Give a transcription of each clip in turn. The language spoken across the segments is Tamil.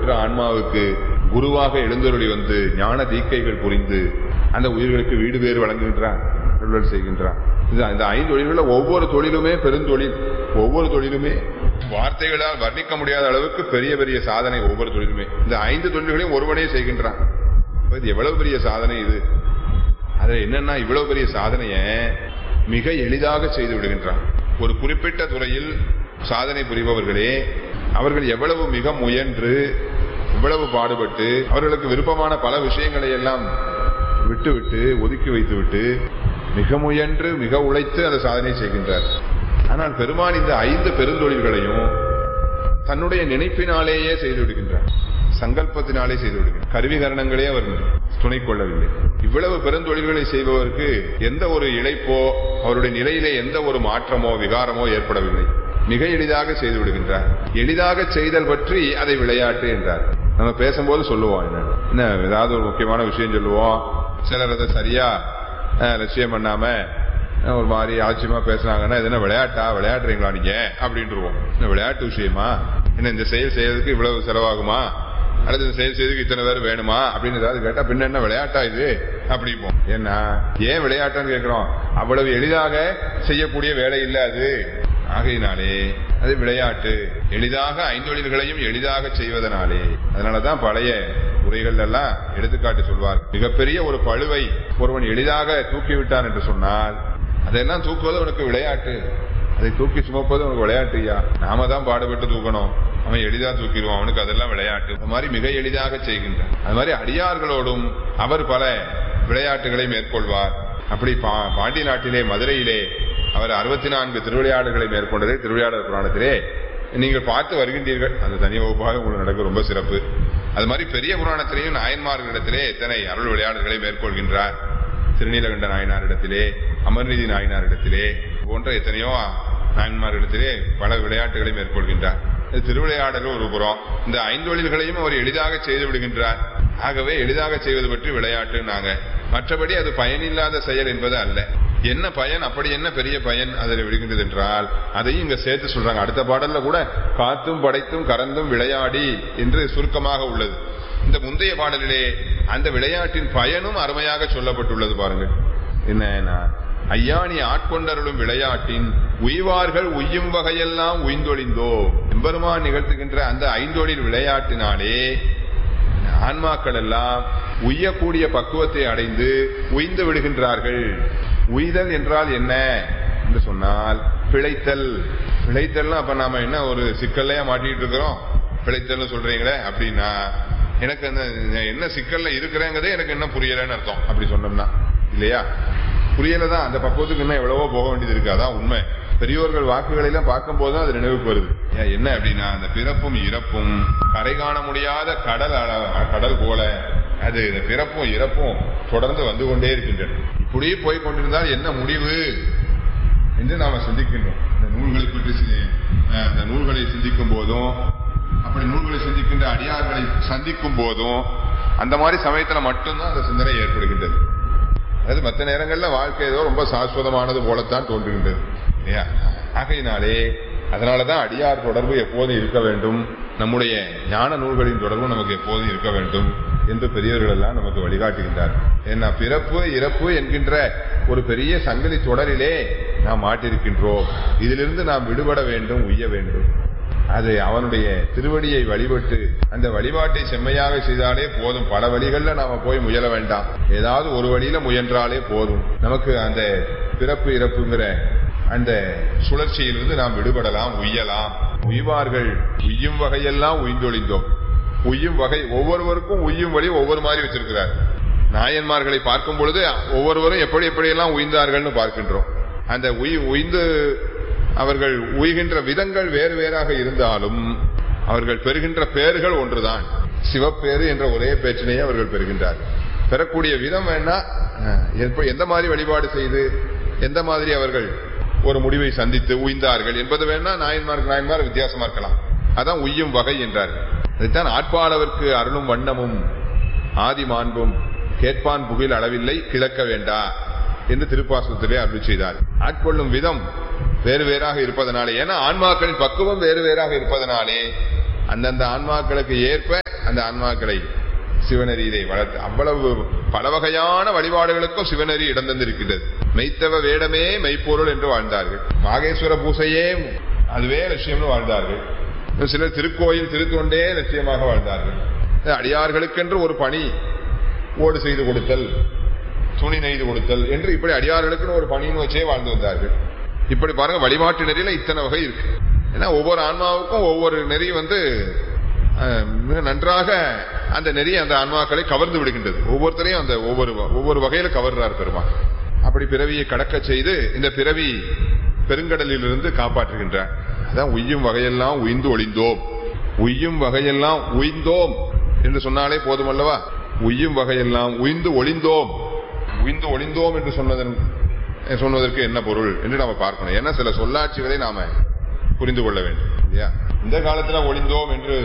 பெற்ற ஆன்மாவுக்கு குருவாக எழுந்தருளி வந்து ஞான தீக்கைகள் புரிந்து அந்த உயிர்களுக்கு வீடு பேறு வழங்குகின்றான் அருள்வல் செய்கின்றான் இது இந்த ஐந்து தொழில்களில் ஒவ்வொரு தொழிலுமே பெருந்தொழில் ஒவ்வொரு தொழிலுமே வார்த்தைகளால் வர்ணிக்க முடியாத அளவுக்கு பெரிய பெரிய சாதனை ஒவ்வொரு தொழிலுமே இந்த ஐந்து தொழில்களையும் ஒருவனே செய்கின்றான் அப்ப இது எவ்வளவு பெரிய சாதனை இது அதுல என்னன்னா இவ்வளவு பெரிய சாதனைய மிக எளிதாக செய்து விடுகின்றான் ஒரு குறிப்பிட்ட துறையில் சாதனை புரிபவர்களே அவர்கள் எவ்வளவு மிக முயன்று இவ்வளவு பாடுபட்டு அவர்களுக்கு விருப்பமான பல விஷயங்களை எல்லாம் விட்டுவிட்டு ஒதுக்கி வைத்துவிட்டு மிக முயன்று மிக உழைத்து அந்த சாதனை செய்கின்றார் ஆனால் பெருமான் இந்த ஐந்து பெருந்தொழில்களையும் தன்னுடைய நினைப்பினாலேயே செய்து விடுகின்றார் சங்கல்பத்தினாலே செய்து விடுகிறார் கருவிகரணங்களே அவர் துணை கொள்ளவில்லை இவ்வளவு பெருந்தொழில்களை செய்பவருக்கு எந்த ஒரு இழைப்போ அவருடைய நிலையிலே எந்த ஒரு மாற்றமோ விகாரமோ ஏற்படவில்லை மிக எளிதாக செய்து விடுகின்றார் எளிதாக செய்தல் பற்றி அதை விளையாட்டு என்றார் நம்ம பேசும்போது சொல்லுவோம் என்ன என்ன ஏதாவது ஒரு முக்கியமான விஷயம் சொல்லுவோம் சிலர் அதை சரியா அஹ், லட்சியம் பண்ணாம அஹ், ஒரு மாதிரி ஆச்சரியமா பேசுனாங்கன்னா இது என்ன விளையாட்டா விளையாடுறீங்களா நீங்க அப்படின்ட்டுருவோம் என்ன விளையாட்டு விஷயமா என்ன இந்த செயல் செய்யறதுக்கு இவ்வளவு செலவாகுமா அடுத்து இந்த செயல் செய்யறதுக்கு இத்தனை பேர் வேணுமா அப்படின்னு ஏதாவது கேட்டா பின்ன என்ன விளையாட்டா இது அப்படிப்போம் ஏன்னா ஏன் விளையாட்டான்னு கேட்கிறோம் அவ்வளவு எளிதாக செய்யக்கூடிய வேலை இல்ல அது ஆகையினாலே அது விளையாட்டு எளிதாக ஐந்தொழில்களையும் எளிதாக செய்வதனாலே அதனாலதான் பழைய உரைகள் எல்லாம் எடுத்துக்காட்டு சொல்வார் மிகப்பெரிய ஒரு பழுவை ஒருவன் எளிதாக தூக்கி விட்டான் என்று சொன்னால் அதெல்லாம் தூக்குவது உனக்கு விளையாட்டு அதை தூக்கி சுமப்பது உனக்கு விளையாட்டுயா நாம தான் பாடுபட்டு தூக்கணும் அவன் எளிதா தூக்கிடுவான் அவனுக்கு அதெல்லாம் விளையாட்டு அந்த மாதிரி மிக எளிதாக செய்கின்றான் அது மாதிரி அடியார்களோடும் அவர் பல விளையாட்டுகளை மேற்கொள்வார் அப்படி பா- பாண்டி நாட்டிலே மதுரையிலே அவர் அறுபத்தி நான்கு திருவிளையாடுகளை மேற்கொண்டதை திருவிளையாடல் புராணத்திலே நீங்கள் பார்த்து வருகின்றீர்கள் அந்த தனி வகுப்பாக உங்களுக்கு நடக்க ரொம்ப சிறப்பு அது மாதிரி பெரிய புராணத்திலேயும் நாயன்மார்களிடத்திலே எத்தனை அருள் விளையாடுகளை மேற்கொள்கின்றார் திருநீலகண்ட நாயனாரிடத்திலே அமர்நீதி நாயனாரிடத்திலே போன்ற எத்தனையோ நாயன்மாரிடத்திலே பல விளையாட்டுகளை மேற்கொள்கின்றார் இது திருவிளையாடலும் ஒரு புறம் இந்த ஐந்தொழில்களையும் அவர் எளிதாக செய்து விடுகின்றார் ஆகவே எளிதாக செய்வது பற்றி விளையாட்டு நாங்க மற்றபடி அது பயனில்லாத செயல் என்பது அல்ல என்ன பயன் அப்படி என்ன பெரிய பயன் அதில் விடுகின்றது என்றால் அதையும் இங்க சேர்த்து சொல்றாங்க அடுத்த பாடல்ல கூட காத்தும் படைத்தும் கறந்தும் விளையாடி என்று சுருக்கமாக உள்ளது இந்த முந்தைய பாடலிலே அந்த விளையாட்டின் பயனும் அருமையாக சொல்லப்பட்டுள்ளது பாருங்க என்ன ஐயா நீ ஆட்கொண்டருளும் விளையாட்டின் உய்வார்கள் உய்யும் வகையெல்லாம் உய்ந்தொழிந்தோ எம்பெருமான் நிகழ்த்துகின்ற அந்த ஐந்தொழில் விளையாட்டினாலே ஆன்மாக்கள் எல்லாம் உய்யக்கூடிய பக்குவத்தை அடைந்து உய்ந்து விடுகின்றார்கள் உய்தல் என்றால் என்ன என்று சொன்னால் பிழைத்தல் பிழைத்தல்னா அப்ப நாம என்ன ஒரு சிக்கல்லையா மாட்டிட்டு இருக்கிறோம் பிழைத்தல்னு சொல்றீங்களே அப்படின்னா எனக்கு அந்த என்ன சிக்கல்ல இருக்கிறேங்கிறதே எனக்கு என்ன புரியலன்னு அர்த்தம் அப்படி சொன்னோம்னா இல்லையா புரியல தான் அந்த பக்குவத்துக்கு இன்னும் எவ்வளவோ போக வேண்டியது இருக்கு அதான் உண்மை பெரியோர்கள் வாக்குகளை எல்லாம் பார்க்கும் போது அது நினைவுக்கு வருது ஏன் என்ன அப்படின்னா அந்த பிறப்பும் இறப்பும் கரை காண முடியாத கடல் அள- கடல் போல அது இந்த பிறப்பும் இறப்பும் தொடர்ந்து வந்து கொண்டே இருக்கின்றன இப்படியே போய் கொண்டிருந்தால் என்ன முடிவு என்று நாம சிந்திக்கின்றோம் இந்த நூல்களை பற்றி சி- அஹ், இந்த நூல்களை சிந்திக்கும் போதும் அப்படி நூல்களை சிந்திக்கின்ற அடியார்களை சந்திக்கும் போதும் அந்த மாதிரி சமயத்துல மட்டும்தான் அந்த சிந்தனை ஏற்படுகின்றது அதாவது மற்ற நேரங்கள்ல வாழ்க்கை ஏதோ ரொம்ப சாஸ்வதமானது போலத்தான் தோன்றுகின்றது இல்லையா ஆகையினாலே அதனாலதான் அடியார் தொடர்பு எப்போதும் இருக்க வேண்டும் நம்முடைய ஞான நூல்களின் தொடர்பு நமக்கு எப்போதும் இருக்க வேண்டும் என்று பெரியவர்கள் எல்லாம் நமக்கு வழிகாட்டுகின்றார் ஏன்னா பிறப்பு இறப்பு என்கின்ற ஒரு பெரிய சங்கிலி தொடரிலே நாம் மாட்டிருக்கின்றோம் இதிலிருந்து நாம் விடுபட வேண்டும் உய்ய வேண்டும் அது அவனுடைய திருவடியை வழிபட்டு அந்த வழிபாட்டை செம்மையாக செய்தாலே போதும் பல வழிகள்ல நாம போய் முயல வேண்டாம் ஏதாவது ஒரு வழியில முயன்றாலே போதும் நமக்கு அந்த பிறப்பு இறப்புங்கிற அந்த சுழற்சியிலிருந்து நாம் விடுபடலாம் உய்யலாம் உய்வார்கள் உய்யும் வகையெல்லாம் உய்ந்தொழிந்தோம் உய்யும் வகை ஒவ்வொருவருக்கும் உய்யும் வழி ஒவ்வொரு மாதிரி வச்சிருக்கிறார் நாயன்மார்களை பார்க்கும் பொழுது ஒவ்வொருவரும் எப்படி எப்படியெல்லாம் உய்ந்தார்கள்னு பார்க்கின்றோம் அந்த உய் உய்ந்து அவர்கள் உய்கின்ற விதங்கள் வேறு வேறாக இருந்தாலும் அவர்கள் பெறுகின்ற பெயர்கள் ஒன்றுதான் சிவப்பேறு என்ற ஒரே பேச்சினையே அவர்கள் பெறுகின்றார் பெறக்கூடிய விதம் வேணா அஹ், எப்ப- எந்த மாதிரி வழிபாடு செய்து எந்த மாதிரி அவர்கள் ஒரு முடிவை சந்தித்து உய்ந்தார்கள் என்பது வேணா நாயன்மார் நாயன்மார் வித்தியாசமா இருக்கலாம் அதான் உய்யும் வகை என்றார்கள் அதைத்தான் ஆட்பாளவர்க்கு அருளும் வண்ணமும் ஆதி மாண்பும் கேட்பான் புகில் அளவில்லை கிழக்க வேண்டா என்று திருப்பாசனத்திலே அருள் செய்தார் ஆட்கொள்ளும் விதம் வேறு வேறாக இருப்பதனாலே ஏன்னா ஆன்மாக்களின் பக்குவம் வேறு வேறாக இருப்பதனாலே அந்தந்த ஆன்மாக்களுக்கு ஏற்ப அந்த ஆன்மாக்களை சிவநெறியிலே வளர்த்து அவ்வளவு பல வகையான வழிபாடுகளுக்கும் சிவநெறி இடம் தந்திருக்கின்றது மெய்த்தவ வேடமே மெய்ப்பொருள் என்று வாழ்ந்தார்கள் மாகேஸ்வர பூசையே அதுவே லட்சியம்னு வாழ்ந்தார்கள் சிலர் திருக்கோயில் திருத்தொண்டே லட்சியமாக வாழ்ந்தார்கள் அடியார்களுக்கென்று ஒரு பணி ஓடு செய்து கொடுத்தல் துணி நெய்து கொடுத்தல் என்று இப்படி அடியார்களுக்குன்னு ஒரு பணின்னு வச்சே வாழ்ந்து வந்தார்கள் இப்படி பாருங்க வழிபாட்டு நெறியில இத்தனை வகை இருக்கு ஏன்னா ஒவ்வொரு ஆன்மாவுக்கும் ஒவ்வொரு நெறி வந்து அஹ், மிக நன்றாக அந்த நெறி அந்த ஆன்மாக்களை கவர்ந்து விடுகின்றது ஒவ்வொருத்தரையும் அந்த ஒவ்வொரு ஒவ்வொரு வகையில கவர்றார் பெருமாள் அப்படி பிறவியை கடக்க செய்து இந்த பிறவி பெருங்கடலிலிருந்து காப்பாற்றுகின்றார் அதான் உய்யும் வகையெல்லாம் உய்ந்து ஒளிந்தோம் உய்யும் வகையெல்லாம் உய்ந்தோம் என்று சொன்னாலே போதுமல்லவா உய்யும் வகையெல்லாம் உய்ந்து ஒளிந்தோம் உய்ந்து ஒளிந்தோம் என்று சொன்னதன் சொன்னதற்கு என்ன பொருள் என்று நாம பார்க்கணும் ஏன்னா சில சொல்லாட்சிகளை நாம புரிந்து கொள்ள வேண்டும் இல்லையா இந்த காலத்துல ஒளிந்தோம் என்று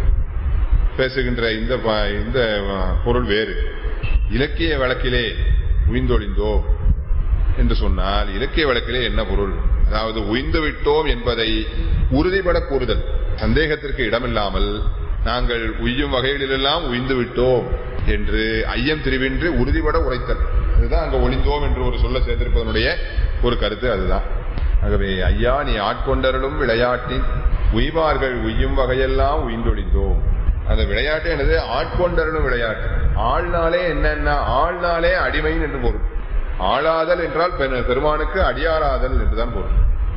பேசுகின்ற இந்த ப- இந்த அஹ், பொருள் வேறு இலக்கிய வழக்கிலே உய்ந்தொழிந்தோம் என்று சொன்னால் இலக்கிய வழக்கிலே என்ன பொருள் அதாவது உய்ந்து விட்டோம் என்பதை உறுதிபட கூறுதல் சந்தேகத்திற்கு இடமில்லாமல் நாங்கள் உய்யும் வகைகளிலெல்லாம் உய்ந்து விட்டோம் என்று ஐயம் திரிவின்றி உறுதிபட உரைத்தல் அதுதான் அங்க ஒளிந்தோம் என்று ஒரு சொல்ல சேர்த்திருப்பதனுடைய ஒரு கருத்து அதுதான் ஆகவே ஐயா நீ ஆட்கொண்டருளும் விளையாட்டின் உய்வார்கள் உய்யும் வகையெல்லாம் உய்ந்தொழிந்தோம் அந்த விளையாட்டு என்னது ஆட்கொண்டருளும் விளையாட்டு ஆள்னாலே என்னென்ன ஆள்னாலே அடிமைன்னு என்று பொருள் ஆளாதல் என்றால் பெரு- பெருமானுக்கு அடியாராதல் என்றுதான் பொருள்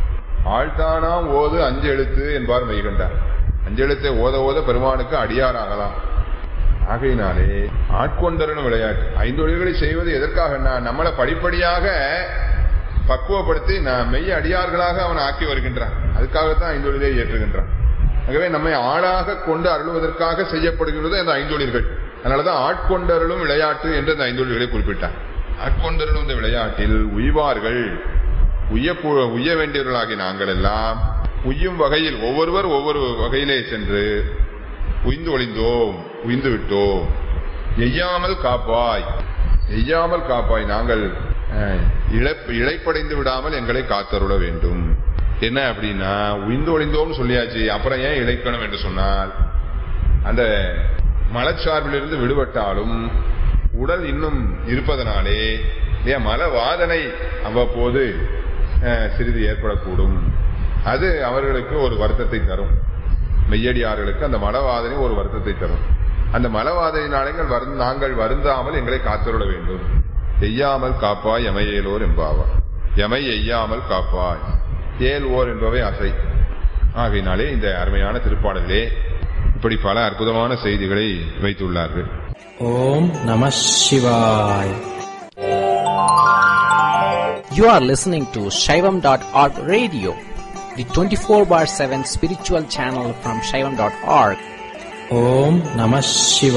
ஆழ்த்தானாம் ஓது அஞ்சு எழுத்து என்பார் மெய்கண்டார் அஞ்சு எழுத்தை ஓத ஓத பெருமானுக்கு அடியாராகலாம் ஆகையினாலே ஆட்கொண்டரணும் விளையாட்டு ஐந்தொழில்களை செய்வது எதற்காக நம்மளை படிப்படியாக பக்குவப்படுத்தி நான் மெய் அடியார்களாக அவன் ஆக்கி வருகின்றான் அதுக்காகத்தான் ஐந்தொழிலை ஏற்றுகின்றான் ஆகவே நம்மை ஆளாக கொண்டு அருளுவதற்காக செய்யப்படுகிறது அந்த ஐந்தொழில்கள் அதனாலதான் ஆட்கொண்டருளும் விளையாட்டு என்று அந்த ஐந்தொழில்களை குறிப்பிட்டார் ஆட்கொண்டருளும் இந்த விளையாட்டில் உய்வார்கள் உய்ய உய்ய வேண்டியவர்களாகி நாங்கள் எல்லாம் உய்யும் வகையில் ஒவ்வொருவர் ஒவ்வொரு வகையிலே சென்று உய்ந்து ஒளிந்தோம் உய்ந்து விட்டோம் எய்யாமல் காப்பாய் எய்யாமல் காப்பாய் நாங்கள் அஹ், இழப்- இழைப்படைந்து விடாமல் எங்களை காத்தருள வேண்டும் என்ன அப்படின்னா உய்ந்து ஒளிந்தோம்னு சொல்லியாச்சு அப்புறம் ஏன் இழைக்கணும் என்று சொன்னால் அந்த மலச்சார்பிலிருந்து விடுபட்டாலும் உடல் இன்னும் இருப்பதனாலே இல்லையா மல வாதனை அவ்வப்போது அஹ், சிறிது ஏற்படக்கூடும் அது அவர்களுக்கு ஒரு வருத்தத்தை தரும் மெய்யடியார்களுக்கு அந்த மலவாதனை ஒரு வருத்தத்தை தரும் அந்த மலவாதனையினாலே வரு- நாங்கள் வருந்தாமல் எங்களை காத்தருள வேண்டும் எய்யாமல் காப்பாய் எமையேலோர் என்பாவா எமை எய்யாமல் காப்பாய் ஏல் ஓர் என்பவை அசை ஆகையினாலே இந்த அருமையான திருப்பாடலிலே இப்படி பல அற்புதமான செய்திகளை வைத்துள்ளார்கள் ஓம் நம சிவாய் You are listening to Shaivam.org radio, the 24 bar 7 spiritual channel from Shaivam.org. ஓம் நம சிவாய்